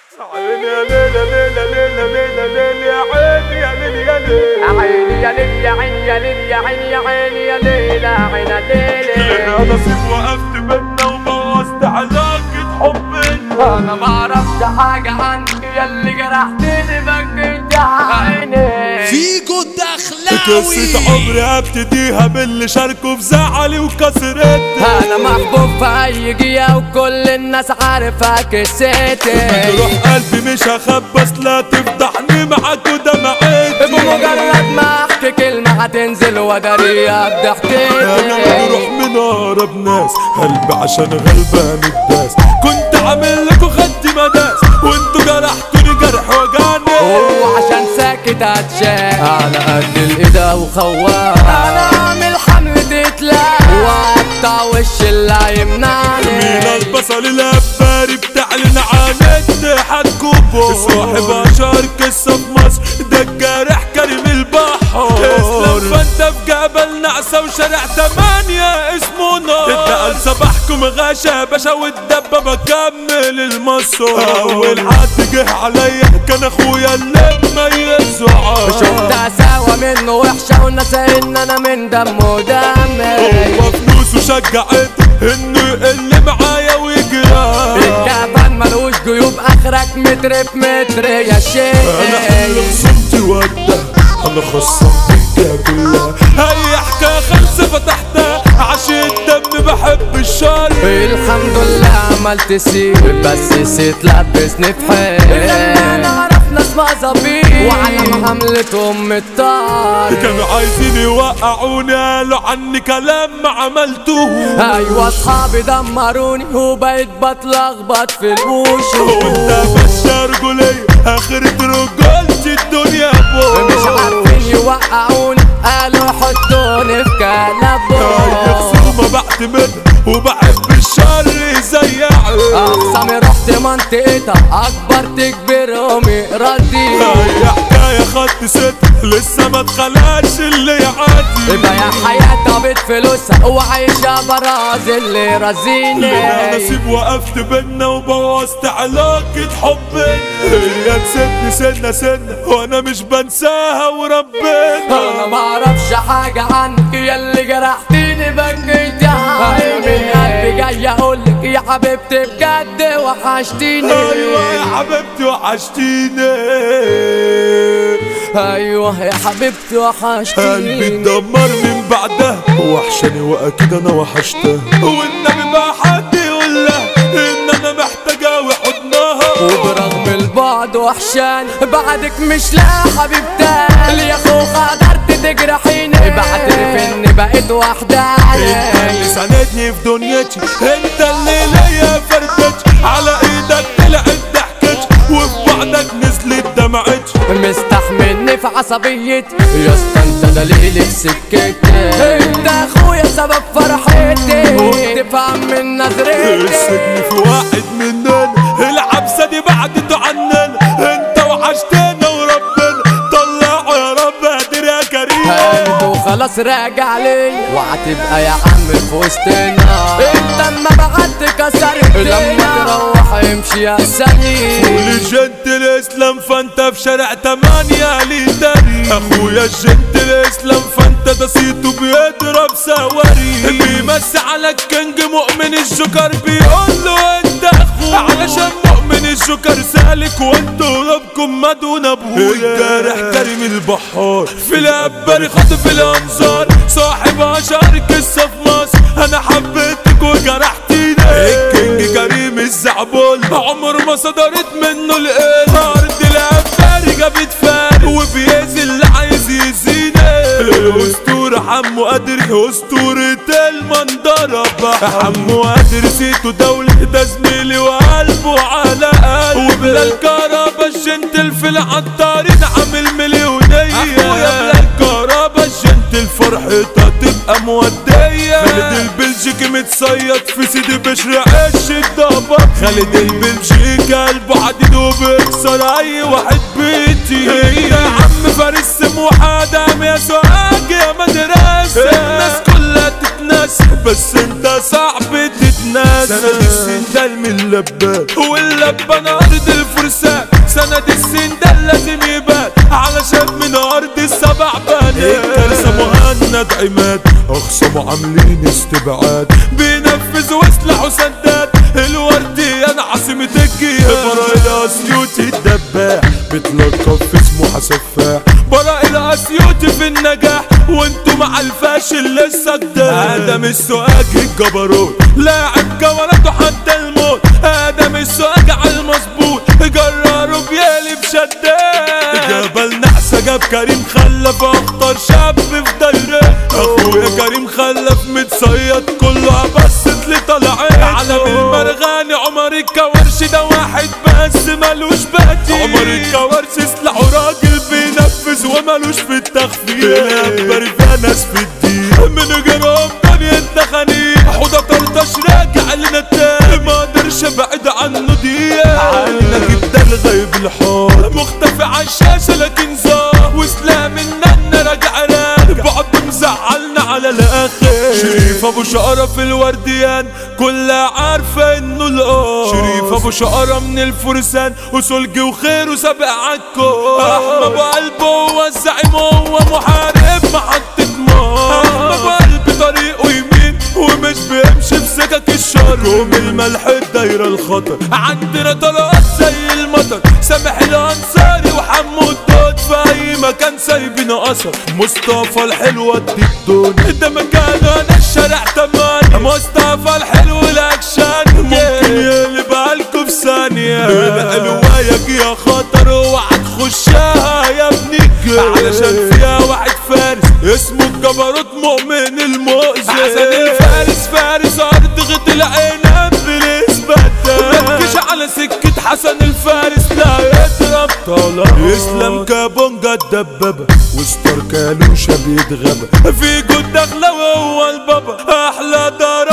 عيني يا ليلى ليلى ليلى ليلى ليلى يا عيني يا ليلى يا ليلى عيني يا ليل يا عيني يا ليل يا عيني يا عيني يا ليل يا عيني يا ليل انا نصيب وقفت بينا وبوظت علاقة حبنا انا ما اعرفش حاجة عنك يا اللي جرحتني بكيت يا عيني فيجو قصة الدخلاوي عمري ابتديها باللي شاركوا في زعلي وكسرتني انا محبوب في اي جيه وكل الناس عارفة قصتي روح قلبي مش هخبص لا تفضحني معاك ودمعتي بمجرد ما احكي كلمة هتنزل وجريها انا بضحكتي بروح من اقرب ناس قلبي عشان غلبان الداس كنت عامل لكم خدي مداس وانتوا جرحتوني جرح وجعني وعشان ساكت هتشاك على قد الايدة وخواك انا عامل حملة اتلاق واقطع وش اللي هيمنعني مين البصل الاباري بتعلن عن اتحاد كوبو صاحب اشهر قصه في مصر ده الجارح كريم البحر اسلام فانت في جبل نعسه وشارع تمانية اسمه نار اتنقل صباحكم غاشا باشا والدبه بكمل المصر اول حد جه عليا كان اخويا اللي مميزه شفت سوا منه وحشة والناس ان انا من دمه دمي هو فلوسه شجعت انه يقل معايا ويجرى الجبل ملوش جيوب اخرك متر في متر يا انا شيخ كل صمتي وده انا خصمت الدنيا كلها هي حكايه خمسه فتحتها عشان الدم بحب الشر الحمد لله عملت سيب بس نسيت لبسني في حيل انا اعرف ناس مظابيط وعلى حملتهم الطار كانوا عايزين يوقعوني قالوا عني كلام ما عملتوه ايوه اصحابي دمروني وبقيت بتلخبط في الوش وانت ماشيه رجوليه اخرة رجولتي الدنيا مش فوق عارفين يوقعوني قالوا حطوني في كلبهم يخصموا بعتمد وبحب الشر زيعي اقسم رحت منطقتها اكبر تكبرهم يردي هي حكاية خط ست لسه ما اتخلقش اللي يعدي يبقى يا حياتها بفلوسها وعايشة براز اللي رزيني لنا نصيب وقفت بينا وبوظت علاقة حبنا هي نسيتني سنة سنة وانا مش بنساها وربنا انا ما اعرفش حاجة عنك يا اللي جرحتيني بكيت يا عيني من قلبي جاي اقولك يا حبيبتي بجد وحشتيني ايوه يا حبيبتي وحشتيني ايوه يا حبيبتي قلبي وحشتيني اتدمر من بعدها وحشاني واكيد انا وحشتها والنبي بقى حد يقول لها ان انا محتاجة وحضنها وبرغم البعد وحشاني بعدك مش لا حبيبتي اللي يا اخو قدرت تجرحيني بعترف اني بقيت وحداني انت اللي ساندني في دنيتي انت اللي ليا فردتي على ايدك طلعت ضحكتي وفي بعدك نزلت دمعتي مستحملني في عصبيتي يا اسطى انت دليلي في سكتي انت اخويا سبب فرحتي وتفهم من نظرتي السجن في واحد مننا العبسة دي بعدته عننا انت وحشتنا وربنا طلعوا يا رب قادر يا كريم هانت وخلاص راجع لي وهتبقى يا عم في وسطنا انت اما بعدت كسرت لما تروح امشي يا سليم والجنت الاسلام فانت في شارع تمانية لي داري اخويا الجنت الاسلام فانت ده صيته بيضرب سواري بيمسي على الكنج مؤمن الجوكر بيقول له انت اخويا علشان مؤمن الجوكر سالك وانتوا ربكم مدون ابويا الجارح كريم البحار في الاباري خاطف الانظار صاحب اشهر قصه في مصر انا حبيتك وجرحتيني الكينج كريم الزعبول عمر ما صدرت منه القل ارض الاباري جابت فارق وبيأذي اللي عايز يزيني الاسطورة حمو قادر اسطورة المنظرة بقى حمو قادر سيتو دولة ده زميلي وقلبه على قلبي وبلال كهربا الجنتل في العطارين عامل مليونية اخويا بلال كهربا الجنتل فرحتها تبقى مودية خالد البلجيكي متصيد في سيدي بشر عش الضبط خالد البلجيكي قلبه حديد وبيكسر اي واحد بيتي يا عم فارس سموحة دام يا سوهاج يا مدرسة الناس كلها تتناسب بس انت صعب تتناسى سند السندال من اللبان واللبان ارض الفرسان سند السندال لازم يبان علشان من ارض السبع بنات الكارثة مهند عماد اخصموا عاملين استبعاد بينفذوا وسلاحوا سداد الورديان عاصمة الجياد براء الاسيوطي الدباح بتلقب في اسمه حسفاح براء الاسيوطي في النجاح وانتوا مع الفاشل لسه جداد ادم السؤاج الجبروت لاعب جولاته حتى الموت ادم السؤاج على المظبوط جراروا بيقلب شداد جبل نحسة جاب كريم خلف اخطر شاب في دايرة اخويا كريم خلف متصيد كله بس لي طلعت علم المرغاني عمر الكورش ده واحد بس ملوش بديل عمر الكورش سلاحه راجل بينفذ وملوش في التخفيف بينبر فيها ناس في الدين من غيرهم دنيا التخانيق حوضة طرطش راجع لنا تاني ما اقدرش ابعد عنه دقيقة عينك ده الغيب الحار مختفي عالشاشة لكن زار وسلام النن راجع راجع بعض مزعلنا على الاخر شريف ابو شقرة في الورديان كلها عارفة انه الاه شريف ابو شقرة من الفرسان وسلجي وخير وسابق عالكو احمد ابو قلبه هو الزعيم هو محارب محطة مار احمد ابو قلب طريقه يمين ومش بيمشي في سكك الشر كوم الملح الدايرة الخطر عندنا طلقات زي المطر سامح الانصاري وحمو الدود في اي مكان سايبين اثر مصطفى الحلو ادي الدنيا ده مكان انا الشارع تمانية مصطفى الحلو الاكشن ممكن يقلب عليكم في ثانية القلواية يا خطر اوعى تخشها يا ابني علشان فيها واحد فارس اسمه الجبروت مؤمن المؤذي حسن الفارس فارس ارض غط العنب بالاثبات متكش على سكة حسن الفارس لا يضرب طلع اسلام كابونجا الدبابة وستار كالوشة بيتغابى في جود دخلة وهو البابا احلى دار